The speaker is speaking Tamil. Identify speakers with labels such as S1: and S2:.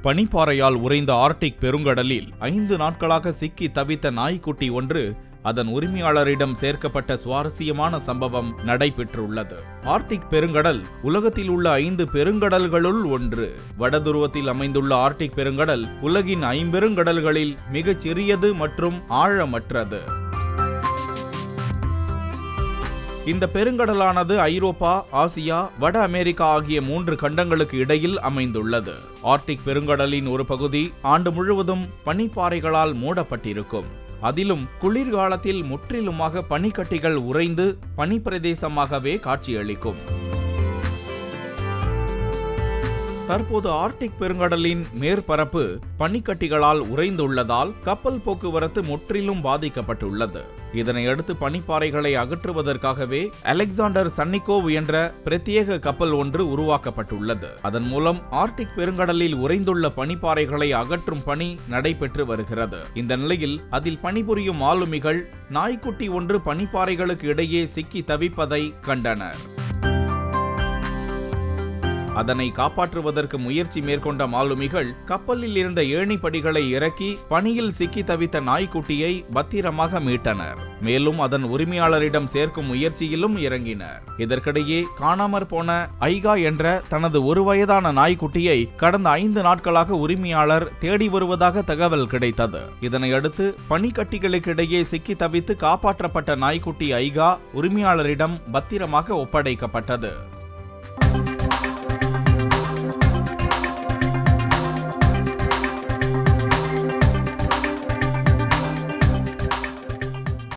S1: பனிப்பாறையால் உறைந்த ஆர்டிக் பெருங்கடலில் ஐந்து நாட்களாக சிக்கி தவித்த நாய்க்குட்டி ஒன்று அதன் உரிமையாளரிடம் சேர்க்கப்பட்ட சுவாரஸ்யமான சம்பவம் நடைபெற்றுள்ளது ஆர்டிக் பெருங்கடல் உலகத்தில் உள்ள ஐந்து பெருங்கடல்களுள் ஒன்று வடதுருவத்தில் அமைந்துள்ள ஆர்டிக் பெருங்கடல் உலகின் ஐம்பெருங்கடல்களில் மிகச் சிறியது மற்றும் ஆழமற்றது இந்த பெருங்கடலானது ஐரோப்பா ஆசியா வட அமெரிக்கா ஆகிய மூன்று கண்டங்களுக்கு இடையில் அமைந்துள்ளது ஆர்டிக் பெருங்கடலின் ஒரு பகுதி ஆண்டு முழுவதும் பனிப்பாறைகளால் மூடப்பட்டிருக்கும் அதிலும் குளிர்காலத்தில் முற்றிலுமாக பனிக்கட்டிகள் உறைந்து பனிப்பிரதேசமாகவே காட்சியளிக்கும் தற்போது ஆர்டிக் பெருங்கடலின் மேற்பரப்பு பனிக்கட்டிகளால் உறைந்துள்ளதால் கப்பல் போக்குவரத்து முற்றிலும் பாதிக்கப்பட்டுள்ளது இதனையடுத்து பனிப்பாறைகளை அகற்றுவதற்காகவே அலெக்சாண்டர் சன்னிகோவ் என்ற பிரத்யேக கப்பல் ஒன்று உருவாக்கப்பட்டுள்ளது அதன் மூலம் ஆர்டிக் பெருங்கடலில் உறைந்துள்ள பனிப்பாறைகளை அகற்றும் பணி நடைபெற்று வருகிறது இந்த நிலையில் அதில் பணிபுரியும் மாலுமிகள் நாய்க்குட்டி ஒன்று பனிப்பாறைகளுக்கு இடையே சிக்கி தவிப்பதை கண்டனர் அதனை காப்பாற்றுவதற்கு முயற்சி மேற்கொண்ட மாலுமிகள் கப்பலில் இருந்த ஏணிப்படிகளை இறக்கி பணியில் சிக்கி தவித்த நாய்க்குட்டியை பத்திரமாக மீட்டனர் மேலும் அதன் உரிமையாளரிடம் சேர்க்கும் முயற்சியிலும் இறங்கினர் இதற்கிடையே காணாமற் போன ஐகா என்ற தனது ஒரு வயதான நாய்க்குட்டியை கடந்த ஐந்து நாட்களாக உரிமையாளர் தேடி வருவதாக தகவல் கிடைத்தது இதனையடுத்து பனிக்கட்டிகளுக்கிடையே சிக்கி தவித்து காப்பாற்றப்பட்ட நாய்க்குட்டி ஐகா உரிமையாளரிடம் பத்திரமாக ஒப்படைக்கப்பட்டது